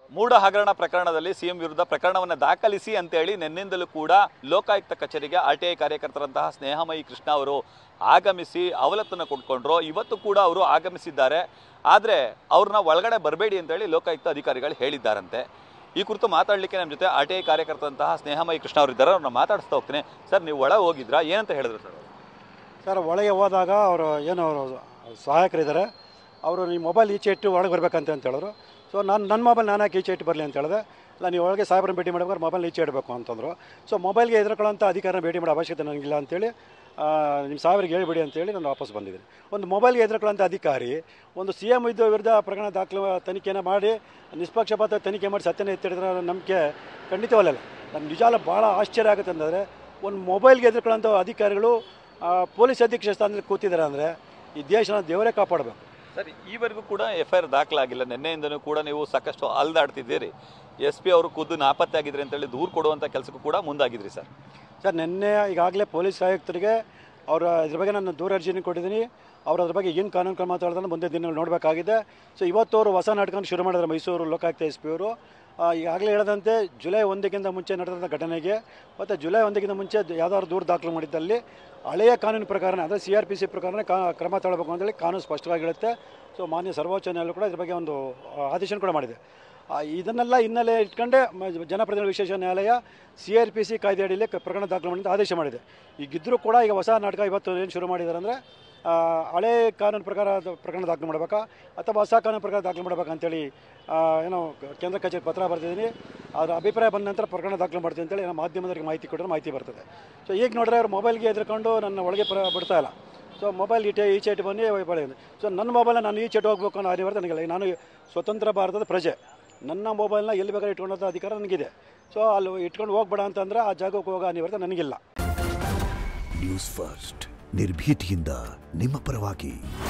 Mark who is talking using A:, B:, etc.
A: ಮೂಢ ಹಗರಣ ಪ್ರಕರಣದಲ್ಲಿ ಸಿಎಂ ವಿರುದ್ಧ ಪ್ರಕರಣವನ್ನು ದಾಖಲಿಸಿ ಅಂತೇಳಿ ನಿನ್ನಿಂದಲೂ ಕೂಡ ಲೋಕಾಯುಕ್ತ ಕಚೇರಿಗೆ ಆರ್ ಟಿ ಐ ಕಾರ್ಯಕರ್ತರಂತಹ ಸ್ನೇಹಮಯಿ ಕೃಷ್ಣ ಅವರು ಆಗಮಿಸಿ ಅವಲತ್ತನ್ನು ಕೊಟ್ಕೊಂಡ್ರು ಇವತ್ತು ಕೂಡ ಅವರು ಆಗಮಿಸಿದ್ದಾರೆ ಆದರೆ ಅವ್ರನ್ನ ಒಳಗಡೆ ಬರಬೇಡಿ ಅಂತೇಳಿ ಲೋಕಾಯುಕ್ತ ಅಧಿಕಾರಿಗಳು ಹೇಳಿದ್ದಾರಂತೆ ಈ ಕುರಿತು ಮಾತಾಡಲಿಕ್ಕೆ ನಮ್ಮ ಜೊತೆ ಆರ್ ಟಿ ಐ ಕಾರ್ಯಕರ್ತಂತಹ ಸ್ನೇಹಮಯಿ ಕೃಷ್ಣ ಅವರು ಇದ್ದಾರೆ ಅವ್ರನ್ನ ಮಾತಾಡಿಸ್ತಾ ಹೋಗ್ತೀನಿ ಸರ್ ನೀವು ಒಳ ಹೋಗಿದ್ರಾ ಏನಂತ ಹೇಳಿದ್ರು ಸರ್
B: ಸರ್ ಒಳಗೆ ಹೋದಾಗ ಅವರು ಏನು ಅವರು ಸಹಾಯಕರಿದ್ದಾರೆ ಅವರು ನಿಮ್ಮ ಮೊಬೈಲ್ ಈಚೆ ಇಟ್ಟು ಒಳಗೆ ಬರಬೇಕಂತ ಅಂತ ಹೇಳಿದ್ರು ಸೊ ನಾನು ನನ್ನ ಮೊಬೈಲ್ ನಾನು ಯಾಕೆ ಈಚೆ ಇಟ್ಟು ಬರಲಿ ಅಂತ ಹೇಳಿದೆ ಇಲ್ಲ ನೀವು ಒಳಗೆ ಸಾಹೇಬ್ರನ್ನ ಭೇಟಿ ಮಾಡ್ಬೇಕಾದ್ರೆ ಮೊಬೈಲ್ ಈಚೆ ಇಡಬೇಕು ಅಂತಂದರು ಸೊ ಮೊಬೈಲ್ಗೆ ಎದುರ್ಕೊಳ್ಳೋಂಥ ಅಧಿಕಾರನ ಭೇಟಿ ಮಾಡೋ ಅವಶ್ಯಕತೆ ನನಗಿಲ್ಲ ಅಂತೇಳಿ ಆ, ನಿಮ್ಮ ಸಾಹೇಬ್ರಿಗೆ ಹೇಳಿಬಿಡಿ ಅಂತೇಳಿ ನಾನು ವಾಪಸ್ ಬಂದಿದ್ದೀನಿ ಒಂದು ಮೊಬೈಲ್ಗೆ ಎದುರ್ಕೊಳ್ಳೋಂಥ ಅಧಿಕಾರಿ ಒಂದು ಸಿ ಎಮ್ ಇದ್ದ ವಿರುದ್ಧ ಪ್ರಕರಣ ದಾಖಲು ತನಿಖೆನ ಮಾಡಿ ನಿಷ್ಪಕ್ಷಪಾತ ತನಿಖೆ ಮಾಡಿ ಸತ್ಯನ ಎತ್ತಿಡಿದ್ರೆ ನಂಬಿಕೆ ಖಂಡಿತವಲ್ಲ ನನಗೆ ನಿಜಾಲ ಭಾಳ ಆಶ್ಚರ್ಯ ಆಗುತ್ತೆ ಅಂತಂದರೆ ಒಂದು ಮೊಬೈಲ್ಗೆ ಎದುರ್ಕೊಳ್ಳೋಂಥ ಅಧಿಕಾರಿಗಳು ಆ, ಪೊಲೀಸ್ ಅಧೀಕ್ಷಕ ಸ್ಥಾನದಲ್ಲಿ ಕೂತಿದ್ದಾರೆ ಅಂದರೆ ಈ ದೇಶನ ದೇವರೇ ಕಾಪಾಡಬೇಕು
A: ಸರ್ ಈವರೆಗೂ ಕೂಡ ಎಫ್ ಐ ಆರ್ ದಾಖಲಾಗಿಲ್ಲ ನಿನ್ನೆಯಿಂದನೂ ಕೂಡ ನೀವು ಸಾಕಷ್ಟು ಅಲ್ದಾಡ್ತಿದ್ದೀರಿ ಎಸ್ ಪಿ ಅವರು ಖುದ್ದು ನಾಪತ್ತೆ ಆಗಿದ್ರಿ ಅಂತೇಳಿ ದೂರು ಕೊಡುವಂಥ ಕೆಲಸಕ್ಕೂ ಕೂಡ ಮುಂದಾಗಿದ್ರಿ ಸರ್
B: ಸರ್ ನಿನ್ನೆ ಈಗಾಗಲೇ ಪೊಲೀಸ್ ಆಯುಕ್ತರಿಗೆ ಅವರ ಇದ್ರ ಬಗ್ಗೆ ನಾನು ದೂರ ಅರ್ಜಿನ ಕೊಟ್ಟಿದ್ದೀನಿ ಅವ್ರು ಅದ್ರ ಬಗ್ಗೆ ಏನು ಕಾನೂನು ಕ್ರಮ ತಗೊಳ್ತಾರೆ ಮುಂದೆ ದಿನ ನೋಡಬೇಕಾಗಿದೆ ಸೊ ಇವತ್ತು ಅವರು ಹೊಸ ನಾಟಕನ ಶುರು ಮಾಡಿದ್ರು ಮೈಸೂರು ಲೋಕಾಯುಕ್ತ ಎಸ್ ಪಿ ಅವರು ಈಗಾಗಲೇ ಹೇಳದಂತೆ ಜುಲೈ ಒಂದಕ್ಕಿಂತ ಮುಂಚೆ ನಡೆದಂಥ ಘಟನೆಗೆ ಮತ್ತು ಜುಲೈ ಒಂದಕ್ಕಿಂತ ಮುಂಚೆ ಯಾವ್ದಾದ್ರು ದೂರು ದಾಖಲು ಮಾಡಿದ್ದಲ್ಲಿ ಹಳೆಯ ಕಾನೂನು ಪ್ರಕಾರ ಅಂದರೆ ಸಿ ಆರ್ ಪಿ ಸಿ ಪ್ರಕಾರನೇ ಕಾ ಕ್ರಮ ತಗೊಳ್ಬೇಕು ಅಂತೇಳಿ ಕಾನೂನು ಸ್ಪಷ್ಟವಾಗಿ ಹೇಳುತ್ತೆ ಸೊ ಮಾನ್ಯ ಸರ್ವೋಚ್ಚ ನ್ಯಾಯಾಲಯ ಕೂಡ ಇದ್ರ ಬಗ್ಗೆ ಒಂದು ಆ, ಆದೇಶನ ಕೂಡ ಮಾಡಿದೆ ಆ, ಇದನ್ನೆಲ್ಲ ಹಿನ್ನೆಲೆ ಇಟ್ಕೊಂಡೇ ಮ- ಜನಪ್ರತಿನಿಧಿ ವಿಶೇಷ ನ್ಯಾಯಾಲಯ ಸಿ ಆರ್ ಪಿ ಸಿ ಕಾಯ್ದೆ ಅಡಿಯಲ್ಲಿ ಕ- ಪ್ರಕರಣ ದಾಖಲು ಮಾಡಿ ಅಂತ ಆದೇಶ ಮಾಡಿದೆ ಈಗಿದ್ದರೂ ಕೂಡ ಈಗ ಹೊಸ ನಾಟಕ ಇವತ್ತು ಏನು ಶುರು ಮಾಡಿದ್ದಾರೆ ಅಂದರೆ ಹಳೆ ಕಾನೂನು ಪ್ರಕಾರ ಅದು ಪ್ರಕರಣ ದಾಖಲು ಮಾಡಬೇಕಾ ಅಥವಾ ಹೊಸ ಕಾನೂನು ಪ್ರಕಾರ ದಾಖಲು ಮಾಡಬೇಕಾ ಅಂತೇಳಿ ಆ, ಏನೋ ಕ- ಕೇಂದ್ರ ಕಚೇರಿ ಪತ್ರ ಬರ್ತಿದ್ದೀನಿ ಅದರ ಅಭಿಪ್ರಾಯ ಬಂದ ನಂತರ ಪ್ರಕರಣ ದಾಖಲು ಮಾಡ್ತೀನಿ ಅಂತೇಳಿ ನಮ್ಮ ಮಾಧ್ಯಮದವರಿಗೆ ಮಾಹಿತಿ ಕೊಟ್ಟರೆ ಮಾಹಿತಿ ಬರ್ತದೆ ಸೊ ಈಗ ನೋಡಿದ್ರೆ ಅವ್ರು ಮೊಬೈಲ್ಗೆ ಎದುರ್ಕೊಂಡು ನನ್ನ ಒಳಗೆ ಪ್ರ ಬಿಡ್ತಾ ಇಲ್ಲ ಸೊ ಮೊಬೈಲ್ ಈಟೆ ಈಚೆ ಇಟ್ಟು ಬನ್ನಿ ಒಳಗೆ ಸೊ ನನ್ನ ಮೊಬೈಲ್ನ ನಾನು ಈಚೆ ಇಟ್ಟು ಹೋಗ್ಬೇಕು ಅನ್ನೋ ಅನಿವಾರ್ಯತೆ ನನಗಿಲ್ಲ ನಾನು ಸ್ವತಂತ್ರ ಭಾರತದ ಪ್ರಜೆ ನನ್ನ ಮೊಬೈಲ್ನ ಎಲ್ಲಿ ಬೇಕಾದ್ರೆ ಇಟ್ಕೊಳ್ಳೋಂಥ ಅಧಿಕಾರ ನನಗಿದೆ ಸೊ ಅಲ್ಲಿ ಇಟ್ಕೊಂಡು ಹೋಗ್ಬೇಡ ಅಂತಂದ್ರೆ ಆ ಜಾಗಕ್ಕೆ ಹೋಗೋ ಅನಿವಾರ್ಯತೆ ನನಗಿಲ್ಲ
C: ನ್ಯೂಸ್ ಫಸ್ಟ್ ನಿರ್ಭೀತಿಯಿಂದ ನಿಮ್ಮ ಪರವಾಗಿ